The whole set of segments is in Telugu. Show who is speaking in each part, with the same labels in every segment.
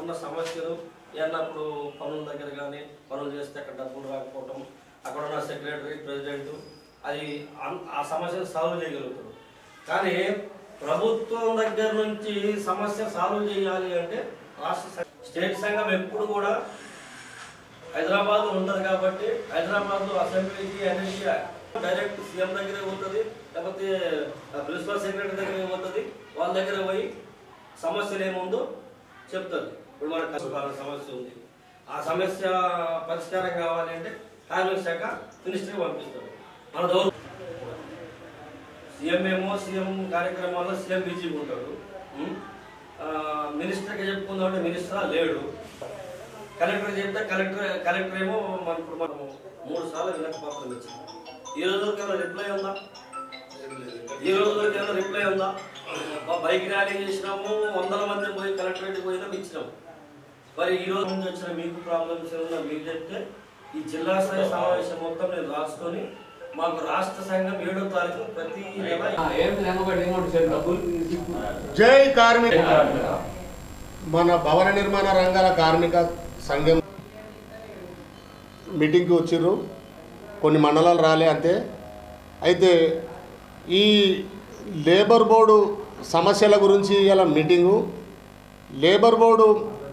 Speaker 1: ఉన్న సమస్యలు ఏమన్నప్పుడు పనుల దగ్గర కానీ పనులు చేస్తే అక్కడ డబ్బులు రాకపోవటం అక్కడ ఉన్న సెక్రటరీ ప్రెసిడెంట్ అది అన్- ఆ సమస్యను సాల్వ్ చేయగలుగుతారు కానీ ప్రభుత్వం దగ్గర నుంచి సమస్య సాల్వ్ చేయాలి అంటే రాష్ట్ర స- స్టేట్ సంఘం ఎప్పుడు కూడా హైదరాబాద్ ఉండదు కాబట్టి హైదరాబాద్ అసెంబ్లీకి అన్నింటికి డైరెక్ట్ సీఎం దగ్గరే పోతుంది లేకపోతే ప్రిన్సిపల్ సెక్రటరీ దగ్గరే పోతుంది వాళ్ళ దగ్గర పోయి సమస్యలు ఏముందో చెప్తుంది ఇప్పుడు మన కష్టకాల సమస్య ఉంది ఆ సమస్య పరిష్కారం కావాలి అంటే కార్మిక శాఖ మినిస్టర్కి పంపిస్తారు మన దౌర్ సీఎం ఏమో సీఎం కార్యక్రమాల్లో సీఎం బిజీగా ఉంటాడు ఉం? ఆ, మినిస్టర్కి చెప్పుకుందాం అంటే మినిస్టర్ లేడు కలెక్టర్ చెప్తే కలెక్టర్ కలెక్టర్ ఏమో మన ఇప్పుడు మనం మూడు సార్లు వినకపోవడం ఇచ్చింది ఈ రోజు వరకు ఏమైనా రిప్లై ఉందా ఈ రోజు వరకు ఏమైనా రిప్లై ఉందా బ- బైక్ ర్యాలీ చేసినాము వందల మంది పోయి కలెక్టరేట్ పోయినా ఇచ్చినాము మరి ఈ రోజు నుంచి వచ్చిన మీకు ప్రాబ్లమ్స్ ఏమన్నా మీరు చెప్తే ఈ జిల్లా స్థాయి సమావేశం మొత్తం నేను రాసుకొని మాకు రాష్ట్ర సంఘం ఏడో తారీఖు ప్రతి నెల
Speaker 2: ఏం లేకపోతే ఏమో డబ్బులు
Speaker 3: జై కార్మిక మన భవన నిర్మాణ రంగాల కార్మిక సంఘం మీటింగ్కి వచ్చిర్రు కొన్ని మండలాలు రాలే అంతే అయితే ఈ లేబర్ బోర్డు సమస్యల గురించి ఇలా మీటింగు లేబర్ బోర్డు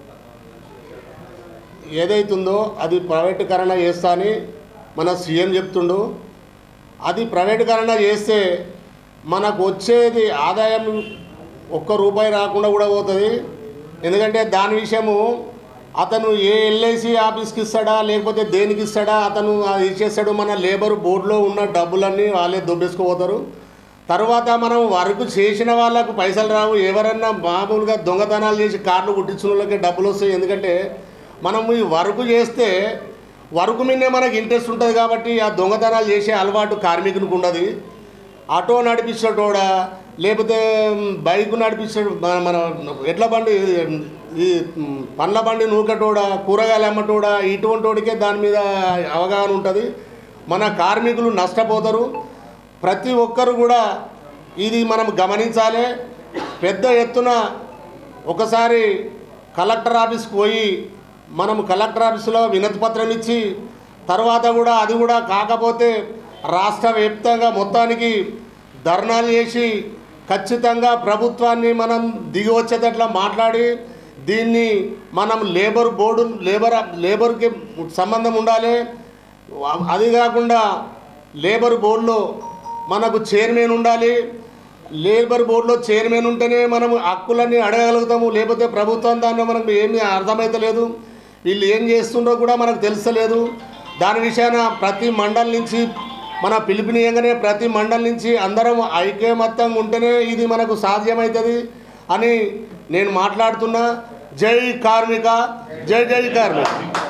Speaker 3: ఏదైతుందో అది ప్రైవేటీకరణ చేస్తా అని మన సీఎం చెప్తుండు అది ప్రైవేటీకరణ చేస్తే మనకు వచ్చేది ఆదాయం ఒక్క రూపాయి రాకుండా కూడా పోతుంది ఎందుకంటే దాని విషయము అతను ఏ ఎల్ఐసి ఆఫీస్కి ఇస్తాడా లేకపోతే దేనికి ఇస్తాడా అతను అది ఇచ్చేస్తాడు మన లేబర్ బోర్డులో ఉన్న డబ్బులన్నీ వాళ్ళే దొబ్బేసుకుపోతారు తర్వాత మనం వర్క్ చేసిన వాళ్ళకు పైసలు రావు ఎవరన్నా మామూలుగా దొంగతనాలు చేసి కార్లు కుట్టించిన వాళ్ళకి డబ్బులు వస్తాయి ఎందుకంటే మనం ఈ వర్క్ చేస్తే వర్క్ మీదే మనకి ఇంట్రెస్ట్ ఉంటుంది కాబట్టి ఆ దొంగతనాలు చేసే అలవాటు కార్మికునికి ఉండదు ఆటో నడిపించేటోడా లేకపోతే బైక్ నడిపించాడు మన మన ఎడ్ల బండి ఈ పండ్ల బండి నూకటోడా కూరగాయలు అమ్మటోడా ఇటువంటి వాడికే దాని మీద అవగాహన ఉంటుంది మన కార్మికులు నష్టపోతారు ప్రతి ఒక్కరు కూడా ఇది మనం గమనించాలి పెద్ద ఎత్తున ఒకసారి కలెక్టర్ ఆఫీస్కి పోయి మనం కలెక్టర్ ఆఫీసులో వినతి పత్రం ఇచ్చి తర్వాత కూడా అది కూడా కాకపోతే రాష్ట్ర వ్యాప్తంగా మొత్తానికి ధర్నాలు చేసి ఖచ్చితంగా ప్రభుత్వాన్ని మనం దిగి వచ్చేటట్లా మాట్లాడి దీన్ని మనం లేబర్ బోర్డు లేబర్ లేబర్కి సంబంధం ఉండాలి అది కాకుండా లేబర్ బోర్డులో మనకు చైర్మన్ ఉండాలి లేబర్ బోర్డులో చైర్మన్ ఉంటేనే మనం హక్కులన్నీ అడగగలుగుతాము లేకపోతే ప్రభుత్వం దాన్ని మనకు ఏమీ అర్థమైతలేదు వీళ్ళు ఏం చేస్తుండో కూడా మనకు తెలుస్తలేదు దాని విషయాన ప్రతి మండలి నుంచి మన పిలుపునీయంగానే ప్రతి మండలి నుంచి అందరం ఐక్యమత్యంగా ఉంటేనే ఇది మనకు సాధ్యమవుతుంది అని నేను మాట్లాడుతున్నా జై కార్మిక జై జై కార్మిక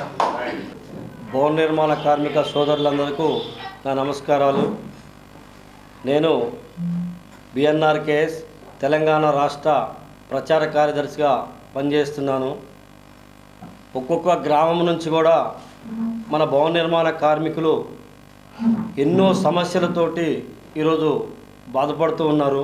Speaker 1: భవన నిర్మాణ కార్మిక సోదరులందరికీ నా నమస్కారాలు నేను బిఎన్ఆర్కేఎస్ తెలంగాణ రాష్ట్ర ప్రచార కార్యదర్శిగా పనిచేస్తున్నాను ఒక్కొక్క గ్రామం నుంచి కూడా మన భవన నిర్మాణ కార్మికులు ఎన్నో సమస్యలతోటి ఈరోజు బాధపడుతూ ఉన్నారు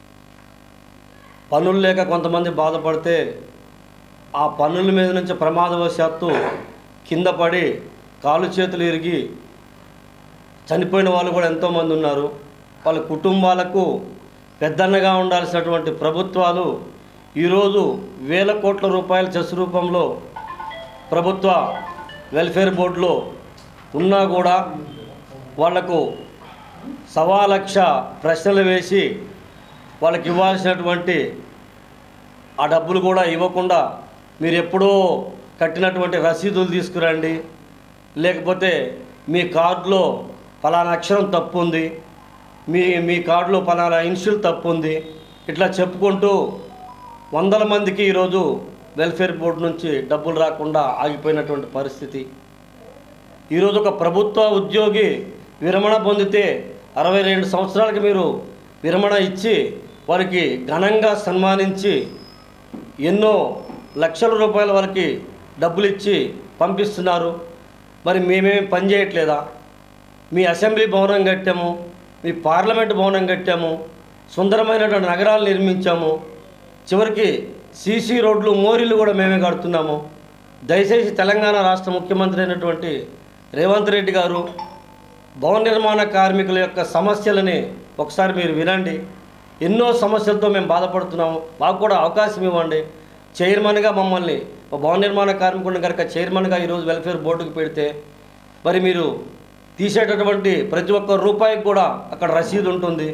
Speaker 1: పనులు లేక కొంతమంది బాధపడితే ఆ పన్నుల మీద నుంచి ప్రమాదవశాత్తు కింద పడి కాలు చేతులు ఇరిగి చనిపోయిన వాళ్ళు కూడా ఎంతోమంది ఉన్నారు వాళ్ళ కుటుంబాలకు పెద్దన్నగా ఉండాల్సినటువంటి ప్రభుత్వాలు ఈరోజు వేల కోట్ల రూపాయల చెస్ రూపంలో ప్రభుత్వ వెల్ఫేర్ బోర్డులో ఉన్నా కూడా వాళ్లకు సవా లక్ష ప్రశ్నలు వేసి వాళ్ళకి ఇవ్వాల్సినటువంటి ఆ డబ్బులు కూడా ఇవ్వకుండా మీరు ఎప్పుడో కట్టినటువంటి రసీదులు తీసుకురండి లేకపోతే మీ కార్డులో ఫలానా అక్షరం తప్పు ఉంది మీ మీ కార్డులో ఫలానా ఇన్షియల్ తప్పు ఉంది ఇట్లా చెప్పుకుంటూ వందల మందికి ఈరోజు వెల్ఫేర్ బోర్డు నుంచి డబ్బులు రాకుండా ఆగిపోయినటువంటి పరిస్థితి ఈరోజు ఒక ప్రభుత్వ ఉద్యోగి విరమణ పొందితే అరవై రెండు సంవత్సరాలకి మీరు విరమణ ఇచ్చి వారికి ఘనంగా సన్మానించి ఎన్నో లక్షల రూపాయల వరకు డబ్బులు ఇచ్చి పంపిస్తున్నారు మరి మేమేమి పని చేయట్లేదా మీ అసెంబ్లీ భవనం కట్టాము మీ పార్లమెంట్ భవనం కట్టాము సుందరమైనటువంటి నగరాలు నిర్మించాము చివరికి సీసీ రోడ్లు మోరీలు కూడా మేమే కడుతున్నాము దయచేసి తెలంగాణ రాష్ట్ర ముఖ్యమంత్రి అయినటువంటి రేవంత్ రెడ్డి గారు భవన నిర్మాణ కార్మికుల యొక్క సమస్యలని ఒకసారి మీరు వినండి ఎన్నో సమస్యలతో మేము బాధపడుతున్నాము మాకు కూడా అవకాశం ఇవ్వండి చైర్మన్గా మమ్మల్ని ఒక భవన నిర్మాణ కార్మికుడిని కనుక చైర్మన్గా ఈరోజు వెల్ఫేర్ బోర్డుకు పెడితే మరి మీరు తీసేటటువంటి ప్రతి ఒక్క రూపాయికి కూడా అక్కడ రసీదు ఉంటుంది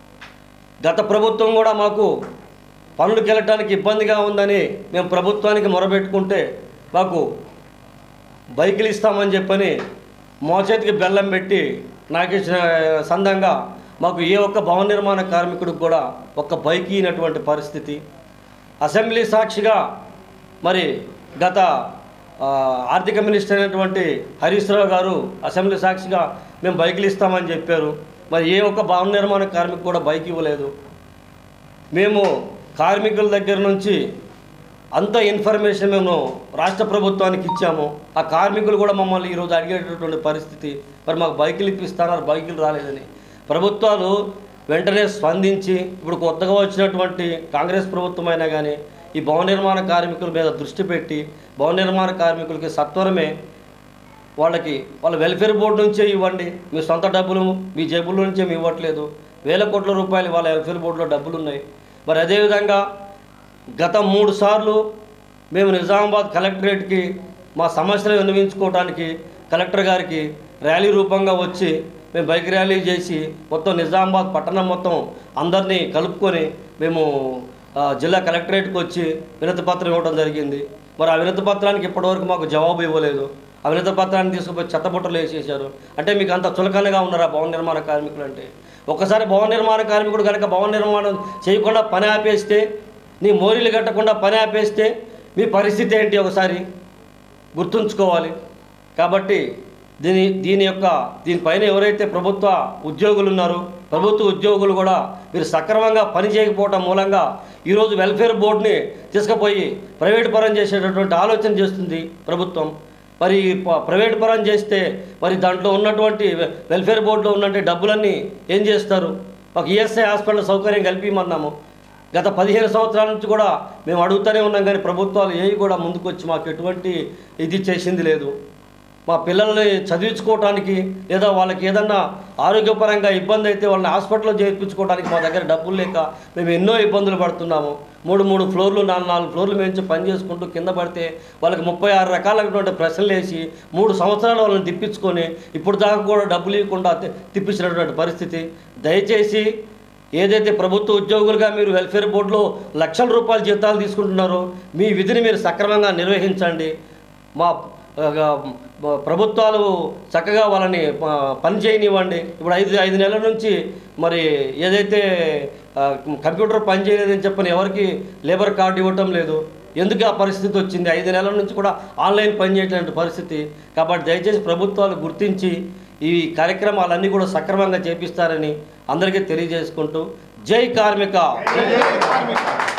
Speaker 1: గత ప్రభుత్వం కూడా మాకు పనులకు వెళ్ళటానికి ఇబ్బందిగా ఉందని మేము ప్రభుత్వానికి మొరబెట్టుకుంటే మాకు బైకులు ఇస్తామని చెప్పని మోచేతికి బెల్లం పెట్టి నాకు ఇచ్చిన సందంగా మాకు ఏ ఒక్క భవన నిర్మాణ కార్మికుడికి కూడా ఒక్క బైక్ ఇచ్చినటువంటి పరిస్థితి అసెంబ్లీ సాక్షిగా మరి గత ఆ, ఆర్థిక మినిస్టర్ అయినటువంటి హరీష్ రావు గారు అసెంబ్లీ సాక్షిగా మేము బైకులు ఇస్తామని చెప్పారు మరి ఏ ఒక్క భవన నిర్మాణ కార్మికు కూడా బైక్ ఇవ్వలేదు మేము కార్మికుల దగ్గర నుంచి అంత ఇన్ఫర్మేషన్ మేము రాష్ట్ర ప్రభుత్వానికి ఇచ్చాము ఆ కార్మికులు కూడా మమ్మల్ని ఈరోజు అడిగేటటువంటి పరిస్థితి మరి మాకు బైకులు ఇప్పిస్తున్నారు బైకులు రాలేదని ప్రభుత్వాలు వెంటనే స్పందించి ఇప్పుడు కొత్తగా వచ్చినటువంటి కాంగ్రెస్ ప్రభుత్వం అయినా కానీ ఈ భవన నిర్మాణ కార్మికుల మీద దృష్టి పెట్టి భవన నిర్మాణ కార్మికులకి సత్వరమే వాళ్ళకి వాళ్ళ వెల్ఫేర్ బోర్డు నుంచే ఇవ్వండి మీ సొంత డబ్బులు మీ జేబుల నుంచే మీ ఇవ్వట్లేదు వేల కోట్ల రూపాయలు వాళ్ళ వెల్ఫేర్ బోర్డులో డబ్బులు ఉన్నాయి మరి అదేవిధంగా గత మూడు సార్లు మేము నిజామాబాద్ కలెక్టరేట్కి మా సమస్యలు విన్నవించుకోవడానికి కలెక్టర్ గారికి ర్యాలీ రూపంగా వచ్చి మేము బైక్ ర్యాలీ చేసి మొత్తం నిజామాబాద్ పట్టణం మొత్తం అందరినీ కలుపుకొని మేము ఆ, జిల్లా కలెక్టరేట్కి వచ్చి వినతి పత్రం ఇవ్వడం జరిగింది మరి ఆ వినతి పత్రానికి ఇప్పటివరకు మాకు జవాబు ఇవ్వలేదు ఆ వినతి పత్రాన్ని తీసుకుపోయి చెత్తబుట్టలు వేసేసారు అంటే మీకు అంత చులకనగా ఉన్నారా భవన నిర్మాణ కార్మికులు అంటే ఒకసారి భవన నిర్మాణ కార్మికుడు కనుక భవన నిర్మాణం చేయకుండా పని ఆపేస్తే నీ మోరీలు కట్టకుండా పని ఆపేస్తే మీ పరిస్థితి ఏంటి ఒకసారి గుర్తుంచుకోవాలి కాబట్టి దీని దీని యొక్క దీనిపైన ఎవరైతే ప్రభుత్వ ఉద్యోగులు ఉన్నారో ప్రభుత్వ ఉద్యోగులు కూడా మీరు సక్రమంగా పని చేయకపోవటం మూలంగా ఈరోజు వెల్ఫేర్ బోర్డుని తీసుకుపోయి ప్రైవేట్ పరం చేసేటటువంటి ఆలోచన చేస్తుంది ప్రభుత్వం మరి ఈ ప- ప్రైవేట్ పరం చేస్తే మరి దాంట్లో ఉన్నటువంటి వె- వెల్ఫేర్ బోర్డులో ఉన్నటువంటి డబ్బులన్నీ ఏం చేస్తారు ఒక ఈఎస్ఐ హాస్పిటల్ సౌకర్యం కల్పించమన్నాము గత పదిహేను సంవత్సరాల నుంచి కూడా మేము అడుగుతూనే ఉన్నాం కానీ ప్రభుత్వాలు ఏవి కూడా ముందుకొచ్చి మాకు ఎటువంటి ఇది చేసింది లేదు మా పిల్లల్ని చదివించుకోవటానికి లేదా వాళ్ళకి ఏదన్నా ఆరోగ్యపరంగా ఇబ్బంది అయితే వాళ్ళని హాస్పిటల్లో చేర్పించుకోవడానికి మా దగ్గర డబ్బులు లేక మేము ఎన్నో ఇబ్బందులు పడుతున్నాము మూడు మూడు ఫ్లోర్లు నాలుగు నాలుగు ఫ్లోర్లు మేము పని చేసుకుంటూ కింద పడితే వాళ్ళకి ముప్పై ఆరు రకాలైనటువంటి ప్రశ్నలు వేసి మూడు సంవత్సరాలు వాళ్ళని తిప్పించుకొని ఇప్పుడు దాకా కూడా డబ్బులు ఇవ్వకుండా తి- తిప్పించినటువంటి పరిస్థితి దయచేసి ఏదైతే ప్రభుత్వ ఉద్యోగులుగా మీరు వెల్ఫేర్ బోర్డులో లక్షల రూపాయల జీతాలు తీసుకుంటున్నారో మీ విధిని మీరు సక్రమంగా నిర్వహించండి మా ఆ, ఆ, ప్రభుత్వాలు చక్కగా వాళ్ళని ఆ, పని చేయనివ్వండి ఇప్పుడు ఐదు ఐదు నెలల నుంచి మరి ఏదైతే ఆ, కంప్యూటర్ పని చేయలేదని చెప్పని ఎవరికి లేబర్ కార్డు ఇవ్వటం లేదు ఎందుకు ఆ పరిస్థితి వచ్చింది ఐదు నెలల నుంచి కూడా ఆన్లైన్ పని చేయటువంటి పరిస్థితి కాబట్టి దయచేసి ప్రభుత్వాలు గుర్తించి ఈ కార్యక్రమాలన్నీ కూడా సక్రమంగా చేపిస్తారని అందరికీ తెలియజేసుకుంటూ జై కార్మిక
Speaker 3: జై కార్మిక